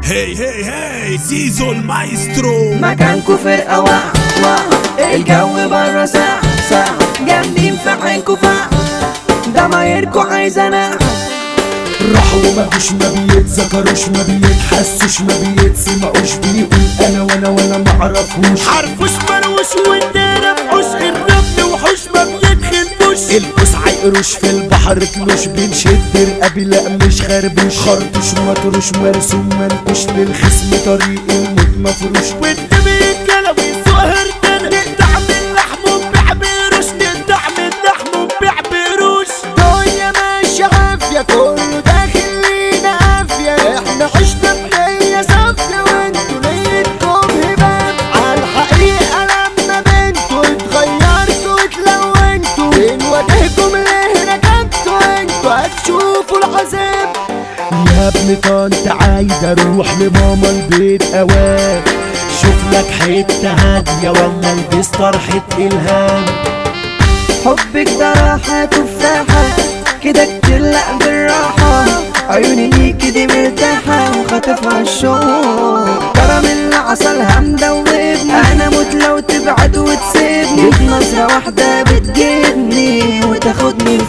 هي هي هي زيزو المايسترو مكانكو فرقة واقعة واقعة الجو برا ساعة ساعة جامدين في عينكو فاقعة ضمايركو عايزة ناقعة راحوا وما جوش ما بيتذكروش ما بيتحسوش ما بيتسمعوش بيقول انا وانا وانا ما اعرفوش حرفوش مروش والدارة بحوش الرمل وحوش ما بيدخلوش القوس عيقروش في البحر تلوش بنشد رقابي لا مش خربوش خرطوش مطروش مرسوم منقوش للخصم طريق الموت مفروش وانت بيتكلم ويسوق هردان نقطع من لحمه وبيع بيروش نقطع من لحمه وبيع بيروش الدنيا ماشية عافية كله داخل لينا عافية احنا عشنا بنية صافية وانتوا نيتكم هباب عالحقيقة لما بنتوا اتغيرتوا اتلونتوا بنواجهكم ليه ركبتوا انتوا هتشوفوا العذاب يا ابن طنط عايز اروح لماما البيت اوام شوف لك حته هاديه ولا البس طرحه الهام حبك ده راحة تفاحة كده كتير لا بالراحة عيوني ليكي دي مرتاحة وخاطفها الشوق كرم اللي عسلها مدوبني انا موت لو تبعد وتسيبني بنظرة واحدة بتجيبني وتاخدني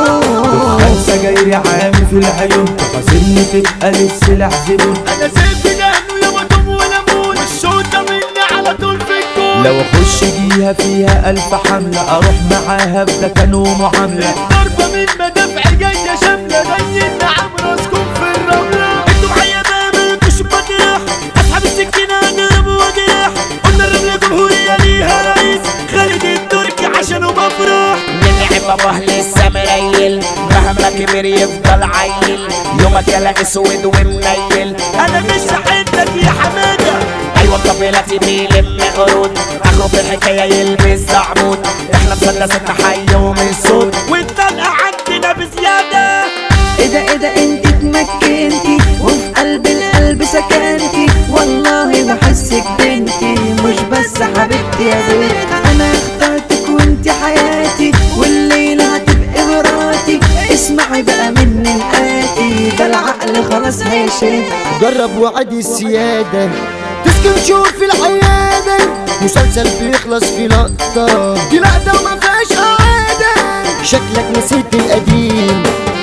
لفوق خمسة جاي عامل في العيون تفاصيلني تبقى للسلاح زبون انا سيف دهنه يا مدوم وليمون والشوطة مني على طول في الجول لو اخش جيها فيها الف حملة اروح معاها بدكن ومعاملة ضربة من مدافع جاية شاملة زي النعام راسكم في الرملة انتوا معايا ما مالكوش مطرح اسحب السكينة اضرب واجرح قلنا الرملة جمهورية ليها رئيس خالد التركي عشانه بفرح نلعب باباه لسه مريل مهما كبر يفضل عيل يومك يلا اسود ومنيل انا مش هحدك يا حمادة ايوه قبيلتي بيلم قرود اخره في الحكايه يلبس عمود احنا مسدسنا حي ومن صوت والطلقة عندنا بزيادة ايه ده ايه ده انت اتمكنتي وفي قلب القلب سكنتي والله بحسك بنتي مش بس حبيبتي يا بنت انا اخترتك وانت حياتي والليلة هتبقي مراتي اسمعي بقى مني الآتي ده العقل خلاص هيشد جرب وعدي السيادة تسكن شهور في العيادة مسلسل بيخلص في لقطة دي لقطة وما فيهاش قعادة شكلك نسيت القديم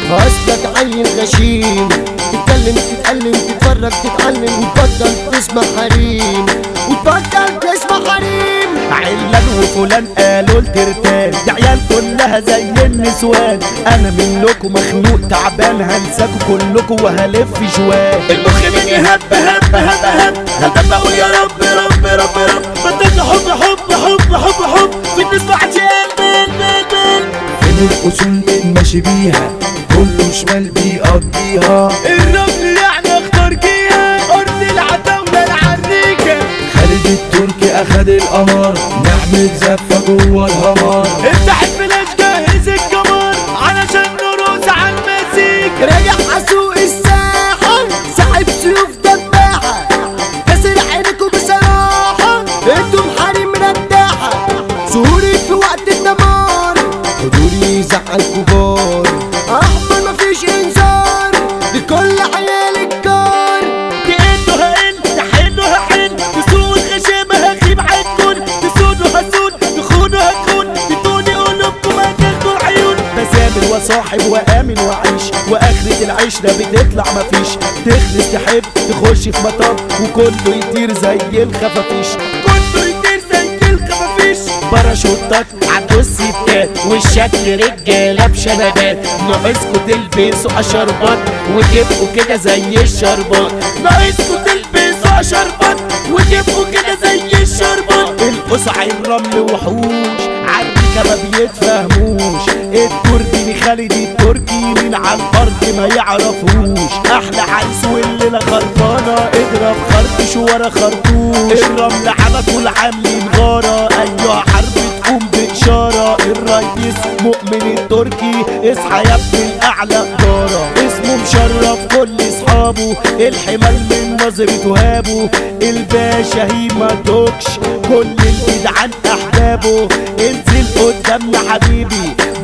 أصلك عيل غشيم تتكلم تتألم تتفرج تتعلم وتبطل تسمع حريم وتبطل تسمع حريم علان وفلان قالوا الترتان دي عيال كلها زي النسوان انا منكم مخنوق تعبان هنساكوا كلكم وهلف جوان المخ مني هب هب هب هب هب بقول يا رب رب رب رب بدك حب حب حب حب حب في الناس بعجل بال بال بال فين الاصول من ماشي بيها كله شمال بيقضيها الرمل يعني اختار جيها ارض العتاولة العريكة خالد التركي اخد القمر نعمل زفه جوه الهمار افتح الفلاش جهز الكمر علشان نرقص على المزيك راجع اسوق الساحة ساحب سيوف دباحة كسر عينكم بصراحة انتم حريم رداحة سهولي في وقت الدمار حضوري يزعل كبار احمر مفيش انذار لكل عيال الكار تقلوا هقل تحلوا هحل تسوقوا الخشبة هغيب عنكن تسودوا هسود تخونوا هتخون تدوني قلوبكم هتاخدوا العيون بسامر وصاحب وامن وعيش واخرة العشرة بتطلع مفيش تخلص تحب تخش في مطب وكله يطير زي الخفافيش كله يطير زي الخفافيش باراشوتات عدوا الستات والشكل رجاله بشنبات ناقصكوا تلبسوا شربات وتبقوا كده زي الشربات ناقصكوا تلبسوا شربات وتبقوا كده زي الشربات القصع الرمل وحوش عالريكة ما بيتفهموش التربي خالد التركي من على الارض ما يعرفوش احلى عرس والليله خربانه اضرب خرطش ورا خرطوش الرمل على طول عاملين غاره ايوه حرب تقوم باشاره الريس مؤمن التركي اصحى يا ابن الاعلى اداره اسمه مشرف كل اصحابه الحمال من نظرة هابه الباشا هي ما توكش كل الجدعان احبابه انزل قدامنا حبيبي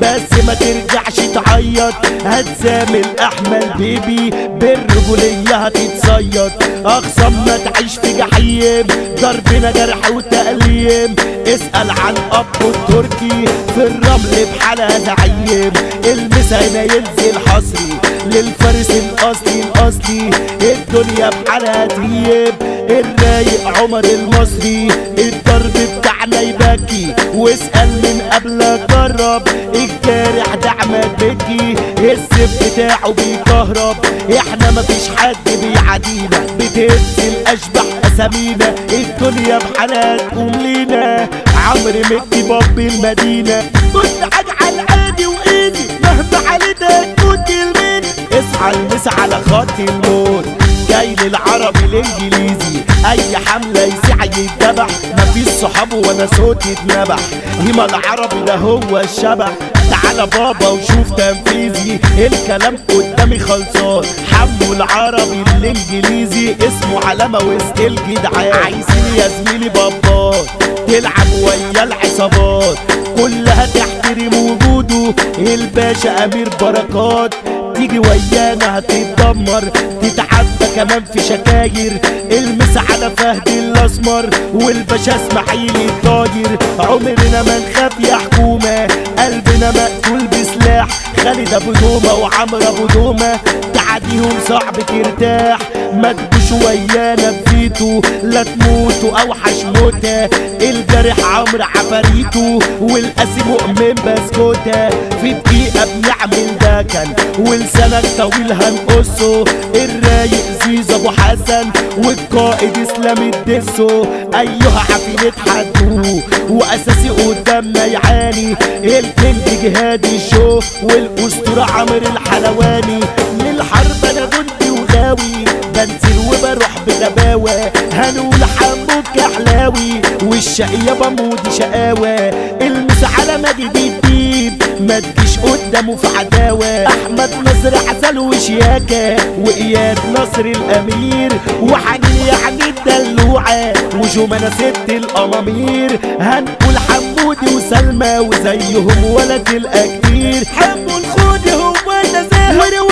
بس ما ترجعش تعيط هتزامل احمد بيبي بالرجولية هتتصيد اخصم ما تعيش في جحيم ضربنا جرح وتأليم اسأل عن ابو التركي في الرمل بحالها زعيم المس هنا ينزل حصري للفارس الاصلي الاصلي الدنيا بحالها تيب الرايق عمر المصري الضرب بتاعنا يبكي واسأل من قبل جرب الجارح ده عماد بكي السيف بتاعه بيكهرب احنا مفيش حد بيعادينا بتهز الاشبح اسامينا الدنيا بحالها تقوم لينا عمرو مكي باب المدينة كل حاجة على العادي وايدي مهما عليتها تكون كلمتي اصحى المس على خط الموت جاي للعربي الانجليزي اي حملة يسيع يتذبح مفيش صحابه ولا صوت يتنبح هما العربي ده هو الشبح تعالى بابا وشوف تنفيذي الكلام قدامي خلصان حمو العربي الانجليزي اسمه علامة وسط الجدعان عايزين يا زميلي بابات تلعب ويا العصابات كلها تحترم وجوده الباشا امير بركات تيجي ويانا هتتدمر تتعبى كمان في شكاير المس على فهد الاسمر والباشا اسماعيل الطاير عمرنا ما نخاف يا حكومه قلبنا مقتول بسلاح خالد ابو دومه وعمرو ابو دومه تعديهم صعب ترتاح ما تجوش ويانا بفيتو لا تموتوا اوحش موتة الجرح عمرو عفاريته والقاسي مؤمن بسكوتة في دقيقة بنعمل دكن ولسانك طويل هنقصه الرايق زيزو ابو حسن والقائد اسلام الدسو ايها عفينة حدوه واساسي قدامنا يعاني الكينج جهادي شو والاسطورة عمرو الحلواني للحرب انا جندي وغاوي بنزل وبروح بغباوة هنقول حموك حلاوي والشقية بموت شقاوة المس على مجد الدين ما تجيش قدامه في عداوة احمد نصر عسل وشياكة واياد نصر الامير وحنين يعني الدلوعة وجمانة ست الامامير هنقول حمودي وسلمى وزيهم ولد الاكتير حمو الخودي هو النزاهة